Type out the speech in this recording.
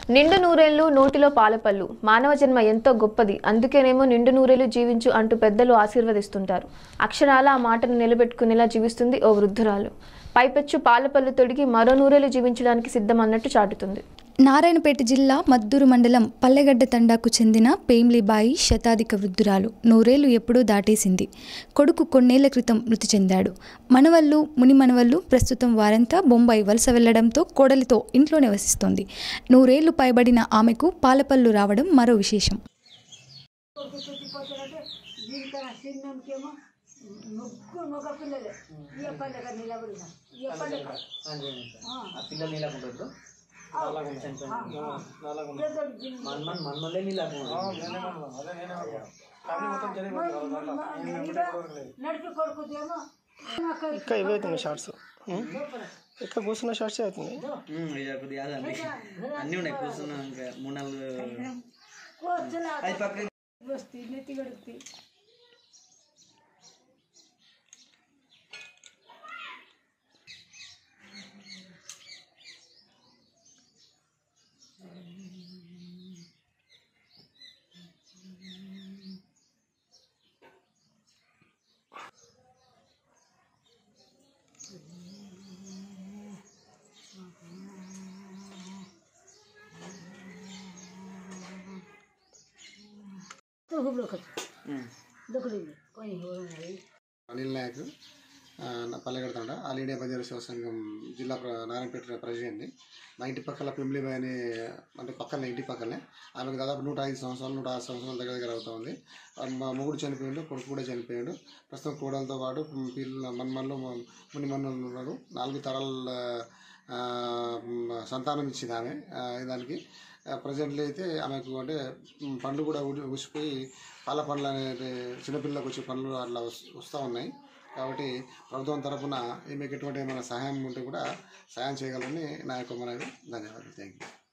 నిండు నూరేళ్లు నోటిలో పాలపళ్ళు మానవ జన్మ ఎంతో గొప్పది అందుకేనేమో నిండు నూరేళ్లు జీవించు అంటూ పెద్దలు ఆశీర్వదిస్తుంటారు అక్షరాల ఆ మాటను నిలబెట్టుకునేలా జీవిస్తుంది ఓ వృద్ధురాలు పైపెచ్చు పాలపళ్ళు తొడిగి మరో నూరేళ్లు జీవించడానికి సిద్ధం అన్నట్టు చాటుతుంది నారాయణపేట జిల్లా మద్దూరు మండలం పల్లెగడ్డ తండాకు చెందిన పేమ్లిబాయి శతాధిక వృద్ధురాలు నూరేళ్లు ఎప్పుడూ దాటేసింది కొడుకు కొన్నేళ్ల క్రితం మృతి చెందాడు మనవళ్ళు ముని మనవళ్ళు ప్రస్తుతం వారంతా బొంబాయి వలస వెళ్లడంతో కోడలితో ఇంట్లో నివసిస్తోంది నూరేళ్లు పైబడిన ఆమెకు పాలపల్లు రావడం మరో విశేషం దీనికన్నా చిన్నకేమో ముగ్గురు మగ పిల్లలే ఈ పండుగ నిలబడిన ఈ పండుగ ఆ పిల్లలు నీళ్ళకుంటారు మన్మన్ మన్మలే నడిపి కొడుకుదేమో ఇంకా ఇవే అవుతున్నాయి షార్ట్స్ ఇక్కడ కూర్చున్న షార్ట్సే అవుతుంది కొద్దిగా అదండి అన్నీ ఉన్నాయి కూర్చున్నాం ఇంకా మూడు నాలుగు కూర్చున్నా అది పక్క వస్తే నెత్తి గడుపుతి ಹುಬ್ಳು దుక్కుడింది కొని అనిల్ నాయక్ ఆ, నా పల్లెగడతాండ ఆల్ ఇండియా బంజారా శివ సంఘం జిల్లా ప్ర- నారాయణపేట ప్రెసిడెంట్ని మా ఇంటి పక్కల పిమ్లిబాయ్ అని అంటే పక్కనే ఇంటి పక్కనే ఆమెకు దాదాపు నూట ఐదు సంవత్సరాలు నూట ఆరు సంవత్సరాల దగ్గర దగ్గర అవుతుంది ఆ, మా మొగుడు చనిపోయాడు కొడుకు కూడా చనిపోయాడు ప్రస్తుతం కోడలతో పాటు పిల్లల మన్మన్లు ముని మన్నులు ఉన్నారు నాలుగు తరాల ఆ, మ్, సంతానం ఇచ్చింది ఆమె ఆ, దానికి ప్రజెంట్లీ అయితే ఆమెకు అంటే మ్, పండ్లు కూడా ఊడి ఊసిపోయి పాల పండ్లు అనేది చిన్నపిల్లలకు వచ్చే పండ్లు అట్లా వస్- వస్తూ ఉన్నాయి కాబట్టి ప్రభుత్వం తరపున ఈమెకి ఎటువంటి ఏమైనా సహాయం ఉంటే కూడా సహాయం చేయగలని నా యొక్క మనవి ధన్యవాదాలు థ్యాంక్ యూ